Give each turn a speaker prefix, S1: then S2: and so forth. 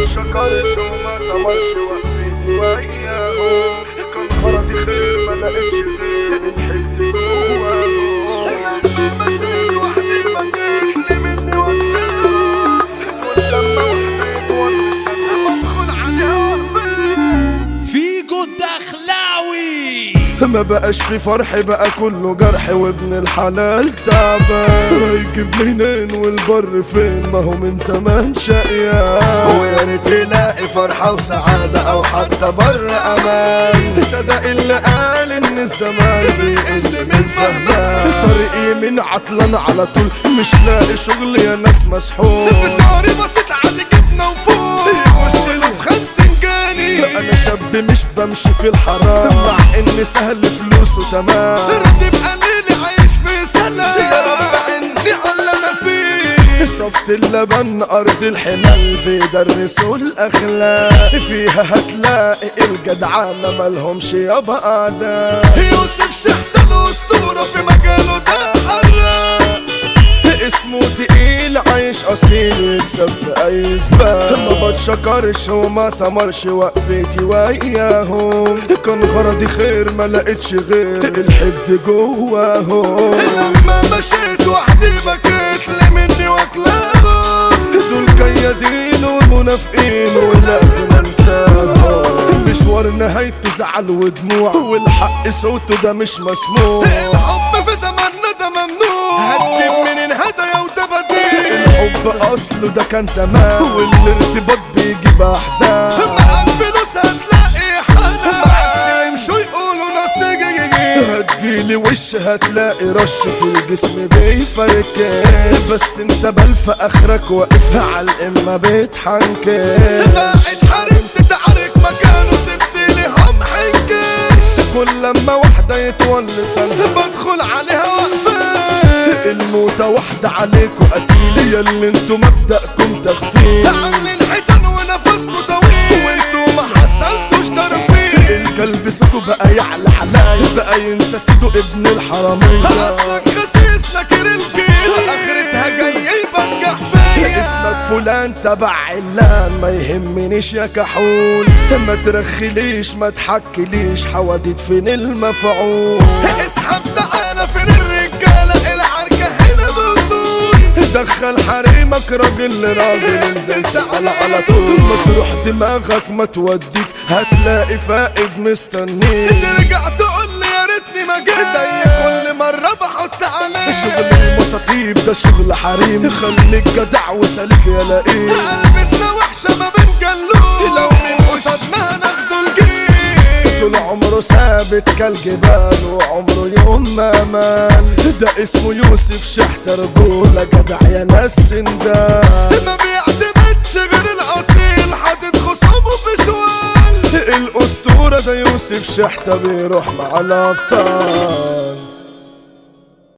S1: شكرش وما تمرش وقفتي وياهم كان غرضي خير ما لقيتش غير الحقد جواهم مشيت وحدي بكيت لي مني وطنها كل لما وحدي ونسى بدخل عليها وقفت
S2: فيجو الدخلاوي
S1: ما بقاش في فرح بقى كله جرح وابن الحلال تعبان هيجيب منين والبر فين ما هو من زمان شقيان
S3: ويا ريت يلاقي فرحة وسعادة أو حتى بر أمان
S1: صدق اللي قال ان الزمان بيقل من فهمان طريقي من عطلان على طول مش لاقي شغل يا ناس مسحول
S3: بداري بصيت على جبنة وفول يخش له في خمسين جاني
S1: انا شاب مش بمشي في الحرام مع ان سهل فلوسه تمام
S3: راضي بقليلي عايش في سنة يا رب عني على اللي أنا فيه
S1: صفت اللبن ارض الحمال بيدرسوا الاخلاق فيها هتلاقي الجدعانه مالهمش يابا اعداء
S3: يوسف شحتة الأسطورة في مجاله ده حراق
S1: اسمه تقيل عايش اصيل يكسب في اي سباق ما بتشكرش وما تمرش وقفتي وياهم كان غرضي خير ما لقيتش غير الحقد جواهم
S3: لما مشيت وحدي بكيت لي مني واكلاهم
S1: دول كيادين ومنافقين ولازم انساهم مشوار نهايته زعل ودموع والحق صوته ده مش مسموع
S3: الحب في زماننا ده ممنوع هتجيب منين هدايا وتباديل
S1: الحب اصله ده كان زمان والارتباط بيجيب احزان
S3: معاك فلوس هتلاقي حاجة معاكش يمشوا يقولوا نص
S1: هتجيلي وش هتلاقي رش في الجسم بيفركك بس انت بلف اخرك واقف على الامه بتحنكك
S3: قاعد حرمت تعرك مكانه سبت لي هم حنكش
S1: كل لما واحده يتونس
S3: بدخل عليها وقفة
S1: الموتة واحدة عليكوا قتيل يا اللي انتوا مبدأكم تخفيل
S3: عاملين حيتان ونفسكوا طويل وانتوا ما حصلتوش طرفين
S1: الكلب صوته بقى يعلى عليا بقى ينسى سيده ابن الحرامية
S3: اصلك خسيس نكر الجيل اخرتها جاي يبنجح فيا
S1: اسمك فلان تبع علان ما يهمنيش يا كحول ما ترخليش ما تحكليش حواديت فين المفعول
S3: اسحب تعالى فين الرجالة العركة هنا بوصول
S1: دخل حريمك راجل لراجل نزلت على على طول ما تروح دماغك ما توديك هتلاقي فائد مستنيك
S3: ترجع تقول لي يا ريتني ما جيت زي كل مرة بحط عليك
S1: شغل المساطيب ده شغل حريم خليك جدع وسالك يا لئيم
S3: قلبتنا وحشة ما بين جلود لو من قصادنا هناخدوا الجيل
S1: طول عمره ثابت كالجبال وعمره يوم ما مال ده اسمه يوسف شحت رجولة جدع يا ناس سندان
S3: ما بيعتمدش غير الاصيل حاطط خصومه في شوال
S1: الأسطورة ده يوسف شحتة بيروح مع الأبطال